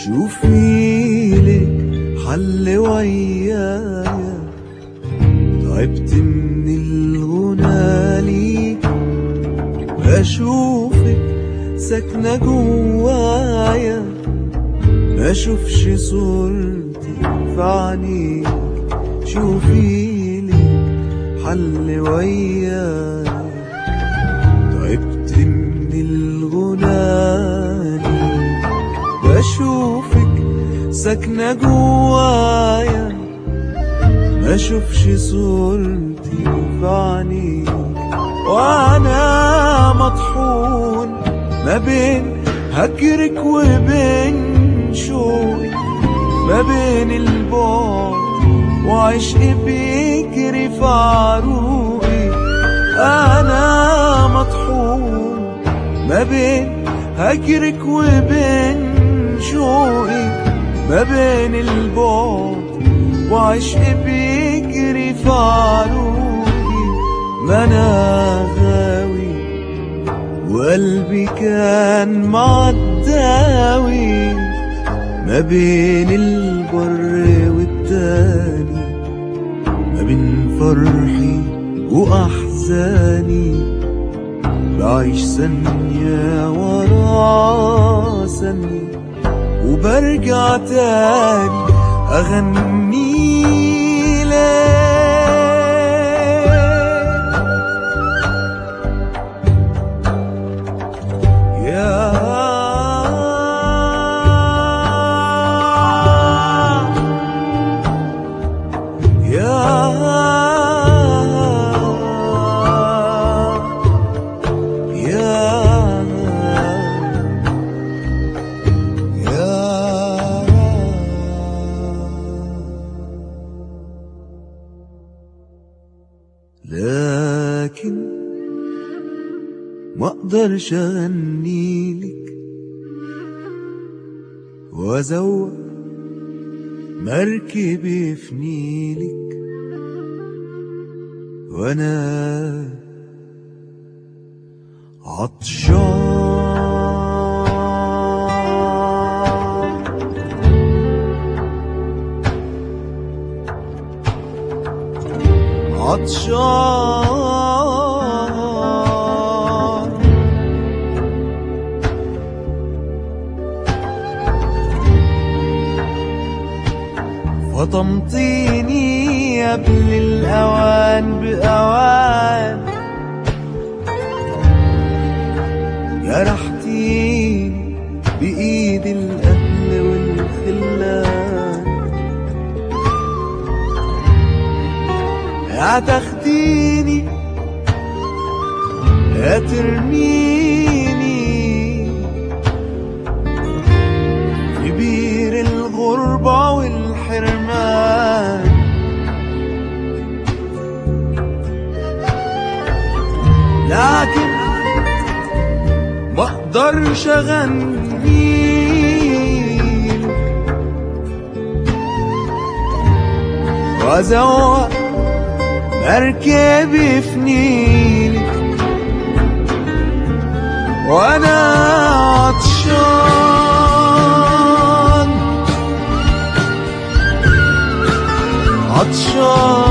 شوفي لك حل ويايا تعبت من الغنى ليك بشوفك ساكنة جوايا ما اشوفش صورتي في عينيك شوفي لي حل ويايا تعبت من الغنى بشوفك ساكنة جوايا ما اشوفش صورتي في عينيك وانا مطحون ما بين هجرك وبين شوقي ما بين البعد وعشق بيجري في عروقي انا مطحون ما بين هجرك وبين شوقي ما بين البعد وعشق بيجري في عروقي ما انا غاوي وقلبي كان معداوي ما بين البر والتاني ما بين فرحي وأحزاني بعيش ثانية ورا ثانية وبرجع تاني أغني لك لكن ما اقدرش اغني لك وازوق مركبي في نيلك وانا عطشان عطشان فطمتيني قبل الأوان بأوان جرحتيني بإيد الأهل والخلان يا تاخديني يا ترميني في بير الغربة والحرمان لكن ما اقدرش اغني وازوق مركبي في نيلك وانا عطشان